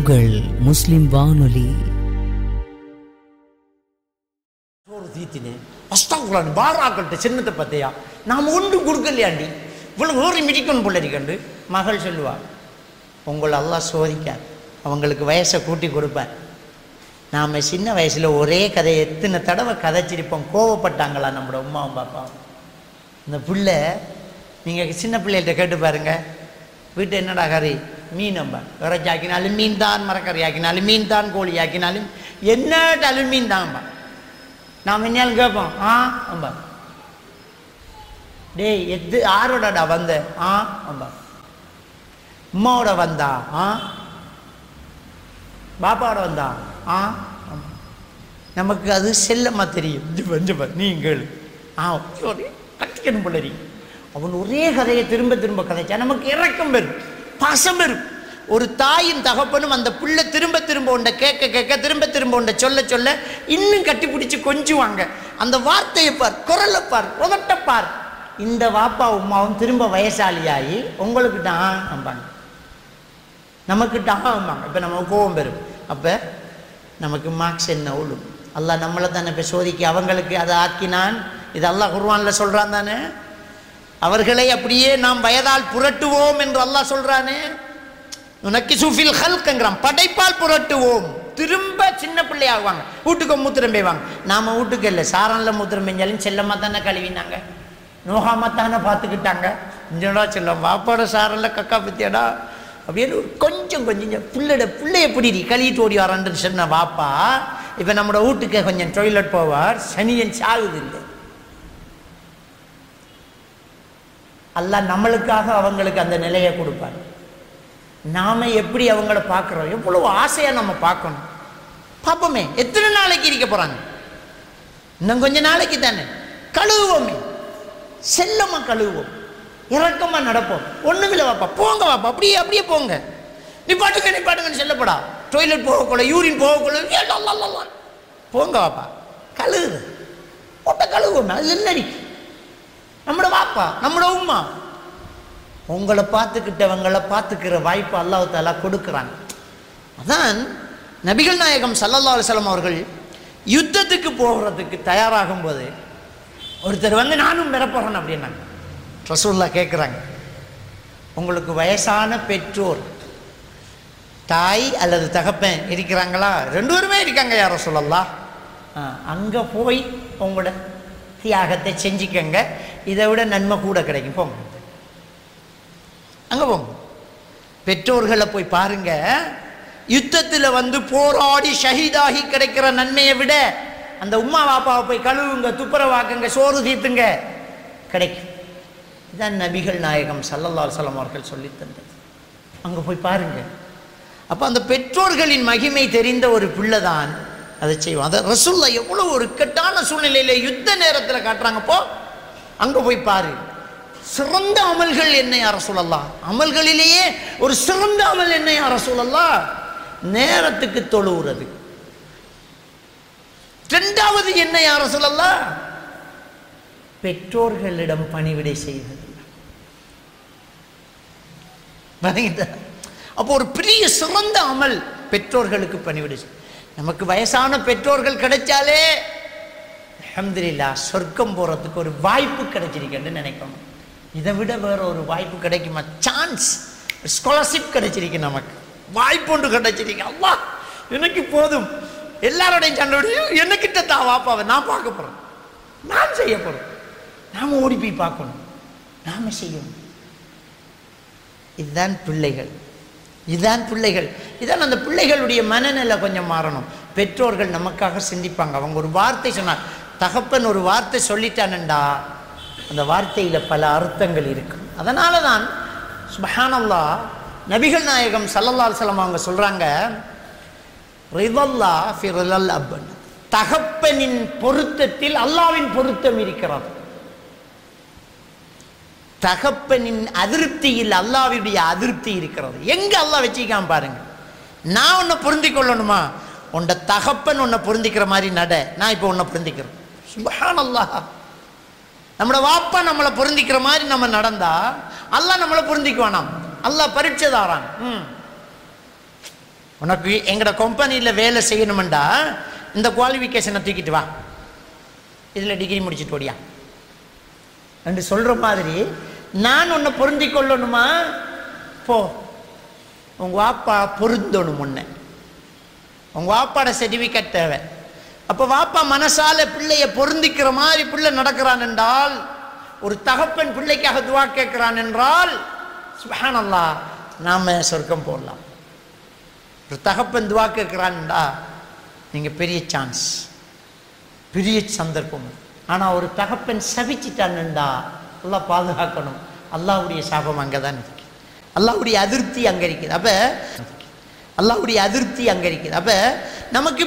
உங்கள் முஸ்லிம் வானொலி சோறு தீத்தினேன் அஸ்தாங்குலான் பாராக்கள்கிட்ட சின்னத்தை பார்த்தியா நாம் ஒன்றும் கொடுக்கலையாண்டி இவ்வளவு ஊறி மிதிக்கணும் பிள்ளை கண்டு மகள் சொல்லுவா உங்களை எல்லாம் சோதிக்கார் அவங்களுக்கு வயசை கூட்டி கொடுப்பார் நாம் சின்ன வயசில் ஒரே கதையை எத்தனை தடவை கதைச்சிருப்போம் கோவப்பட்டாங்களா நம்மளோட உமாவும் பாப்பாவும் இந்த பிள்ளை நீங்கள் சின்ன பிள்ளைகள்ட்ட கேட்டு பாருங்க வீட்டு என்னடா கறி மீன் அம்பா இறைச்சி ஆக்கினாலும் மீன் தான் மரக்கறி ஆக்கினாலும் மீன் தான் கோழி ஆக்கினாலும் என்னட்டாலும் மீன் தான்பா நாம் இனியாலும் கேட்போம் ஆ அம்பா டேய் எது ஆரோடடா வந்த ஆ அம்பா உம்மாவோட வந்தா ஆ பாப்பாவோட வந்தா ஆ ஆமா. நமக்கு அது செல்லமா தெரியும் இது வந்து நீங்கள் ஆ சரி கட்டிக்கணும் பிள்ளரி அவன் ஒரே கதையை திரும்ப திரும்ப கதைச்சா நமக்கு இறக்கம் வரும் பாசம் வரும் ஒரு தாயும் தகப்பனும் அந்த புள்ள திரும்ப திரும்ப உண்ட கேட்க கேட்க திரும்ப திரும்ப உண்ட சொல்ல சொல்ல இன்னும் கட்டி பிடிச்சி கொஞ்சுவாங்க அந்த வார்த்தையை பார் குரலை பார் உதட்டப்பார் இந்த வாப்பா உமாவும் திரும்ப வயசாளியாகி உங்களுக்கு தான் நம்பாங்க நமக்கு ஆமாங்க இப்போ நம்ம கோபம் வரும் அப்போ நமக்கு மார்க்ஸ் என்ன விழும் அல்லாஹ் நம்மளை தானே இப்போ சோதிக்க அவங்களுக்கு அதை ஆக்கினான் இது அல்லாஹ் குர்வானில் சொல்கிறான் தானே அவர்களை அப்படியே நாம் வயதால் புரட்டுவோம் என்று அல்லாஹ் சொல்கிறானே உனக்கு சுஃபில் ஹல்க்ங்கிறான் படைப்பால் புரட்டுவோம் திரும்ப சின்ன பிள்ளை ஆகுவாங்க வீட்டுக்கு மூத்திரம் பெய்வாங்க நாம வீட்டுக்கு இல்லை சாரனில் மூத்திரம் பெஞ்சாலும் செல்லமாக தானே கழுவினாங்க நோகாம தானே பார்த்துக்கிட்டாங்க இஞ்சடா செல்லம் வாப்பாட சாரனில் கக்கா பத்தியாடா அப்படின்னு ஒரு கொஞ்சம் கொஞ்சம் பிள்ளைட பிள்ளை எப்படி நீ கழுவிட்டு ஓடி வரான்னு சொன்ன வாப்பா இப்போ நம்மளோட வீட்டுக்கு கொஞ்சம் டொய்லெட் போவார் சனியன் சாகுது இல்லை அல்லாஹ் நம்மளுக்காக அவங்களுக்கு அந்த நிலையை கொடுப்பார் நாம எப்படி அவங்கள பார்க்குறோம் எவ்வளவு ஆசையாக நம்ம பார்க்கணும் பார்ப்போமே எத்தனை நாளைக்கு இருக்க போகிறாங்க இன்னும் கொஞ்ச நாளைக்கு தானே கழுவுவோமே செல்லமாக கழுவுவோம் இறக்கமாக நடப்போம் ஒன்றுமில்ல வாப்பா போங்க வாப்பா அப்படியே அப்படியே போங்க நீ பாட்டுங்க நீ பாட்டுங்கன்னு செல்லப்படா டொய்லெட் போகக்கூட யூரின் போகக்கூட ஏ, லா, லா, லா, லா. போங்க வாப்பா கழுவுது ஒட்ட கழுவுவோமே அது என்னடி நம்மளோட வாப்பா நம்மளோட உம்மா உங்களை பார்த்துக்கிட்டவங்களை பார்த்துக்கிற வாய்ப்பு அல்லாஹ் தாலா கொடுக்குறாங்க அதான் நபிகள் நாயகம் சல்லல்லா அலுவலம் அவர்கள் யுத்தத்துக்கு போகிறதுக்கு தயாராகும் போது ஒருத்தர் வந்து நானும் பெறப்போகிறேன் அப்படின்னாங்க ரசூல்லா கேட்குறாங்க உங்களுக்கு வயசான பெற்றோர் தாய் அல்லது தகப்பன் இருக்கிறாங்களா ரெண்டு பேருமே இருக்காங்க யார சொல்லலாம் அங்கே போய் உங்களோட தியாகத்தை செஞ்சுக்கங்க இதை விட நன்மை கூட கிடைக்கும் போங்க அங்கே போங்க பெற்றோர்களை போய் பாருங்க யுத்தத்தில் வந்து போராடி ஷஹீதாகி கிடைக்கிற நன்மையை விட அந்த உம்மா பாப்பாவை போய் கழுவுங்க துப்புரவாக்குங்க சோறு தீர்த்துங்க கிடைக்கும் இதான் நபிகள் நாயகம் சல்லல்லா அலுவலம் அவர்கள் சொல்லி தந்தது அங்கே போய் பாருங்க அப்போ அந்த பெற்றோர்களின் மகிமை தெரிந்த ஒரு பிள்ளை தான் அதை செய்வோம் அதை ரசூல்லா எவ்வளோ ஒரு இக்கட்டான சூழ்நிலையில யுத்த நேரத்தில் காட்டுறாங்க போ அங்கே போய் பாரு சிறந்த அமல்கள் என்ன யார சொல்லலாம் அமல்களிலேயே ஒரு சிறந்த அமல் என்ன யார சொல்லலாம் நேரத்துக்கு தொழுவுறது இரண்டாவது என்ன யார சொல்லலாம் பெற்றோர்களிடம் பணிவிடை செய்வது வணங்கிட்டா அப்போ ஒரு பெரிய சிறந்த அமல் பெற்றோர்களுக்கு பணிவிடை செய் நமக்கு வயசான பெற்றோர்கள் கிடைச்சாலே அல்ஹம்துலில்லாஹ் சொர்க்கம் போகிறதுக்கு ஒரு வாய்ப்பு கிடைச்சிருக்குன்னு நினைக்கணும் இதை விட வேற ஒரு வாய்ப்பு கிடைக்குமா சான்ஸ் ஸ்காலர்ஷிப் கிடைச்சிருக்கு நமக்கு வாய்ப்பு ஒன்று கிடைச்சிருக்கு அவ்வா எனக்கு போதும் எல்லாரோடையும் சண்டையும் என்னக்கிட்ட தான் வாப்பாவை நான் பார்க்க போகிறேன் நான் செய்ய போகிறேன் நாம் ஓடி போய் பார்க்கணும் நாம செய்யணும் இதுதான் பிள்ளைகள் இதுதான் பிள்ளைகள் இதான் அந்த பிள்ளைகளுடைய மனநிலை கொஞ்சம் மாறணும் பெற்றோர்கள் நமக்காக சிந்திப்பாங்க அவங்க ஒரு வார்த்தை சொன்னார் தகப்பன் ஒரு வார்த்தை சொல்லிட்டானண்டா அந்த வார்த்தையில் பல அர்த்தங்கள் இருக்கு அதனால தான் சுபஹானல்லா நபிகள் நாயகம் சல்லல்லா அலுவலம் அவங்க சொல்கிறாங்க ரிவல்லா ஃபிரல் அப்பன் தகப்பனின் பொருத்தத்தில் அல்லாவின் பொருத்தம் இருக்கிறது தகப்பனின் அதிருப்தியில் அல்லாவுடைய அதிருப்தி இருக்கிறது எங்க அல்லாஹ் வச்சிக்காம பாருங்க நான் உன்னை பொருந்தி கொள்ளணுமா உன்னை தகப்பன் உன்னை பொருந்திக்கிற மாதிரி நட நான் இப்போ உன்னை பொருந்திக்கிறேன் சுபஹான் அல்லாஹ் நம்மளோட வாப்பா நம்மளை பொருந்திக்கிற மாதிரி நம்ம நடந்தா அல்லாஹ் நம்மளை பொருந்திக்குவானாம் அல்லாஹ் பரீட்சை தாரான் ம் உனக்கு எங்களோட கம்பெனியில் வேலை செய்யணுமெண்டா இந்த குவாலிஃபிகேஷனை தூக்கிட்டு வா இதில் டிகிரி முடிச்சுட்டு ஓடியா என்று சொல்கிற மாதிரி நான் உன்னை பொருந்திக் கொள்ளணுமா போ உங்கள் வாப்பா பொருந்தணும் உன்னை உங்கள் வாப்பாட சர்டிஃபிகேட் தேவை அப்போ வாப்பா மனசால பிள்ளைய பொருந்திக்கிற மாதிரி பிள்ளை நடக்கிறான் என்றால் ஒரு தகப்பன் பிள்ளைக்காக துவா கேட்கிறான் என்றால் சுபஹானல்லா நாம சொர்க்கம் போடலாம் ஒரு தகப்பன் துவா கேட்கிறான்டா நீங்கள் பெரிய சான்ஸ் பெரிய சந்தர்ப்பம் ஆனால் ஒரு தகப்பன் சபிச்சிட்டான்டா அல்லாஹ் பாதுகாக்கணும் அல்லாஹ்வுடைய சாபம் அங்கே தான் இருக்கு அல்லாஹ்வுடைய அதிருப்தி அங்கே இருக்குது அப்போ அல்லாஹ்வுடைய அதிருப்தி அங்கே இருக்குது அப்போ நமக்கு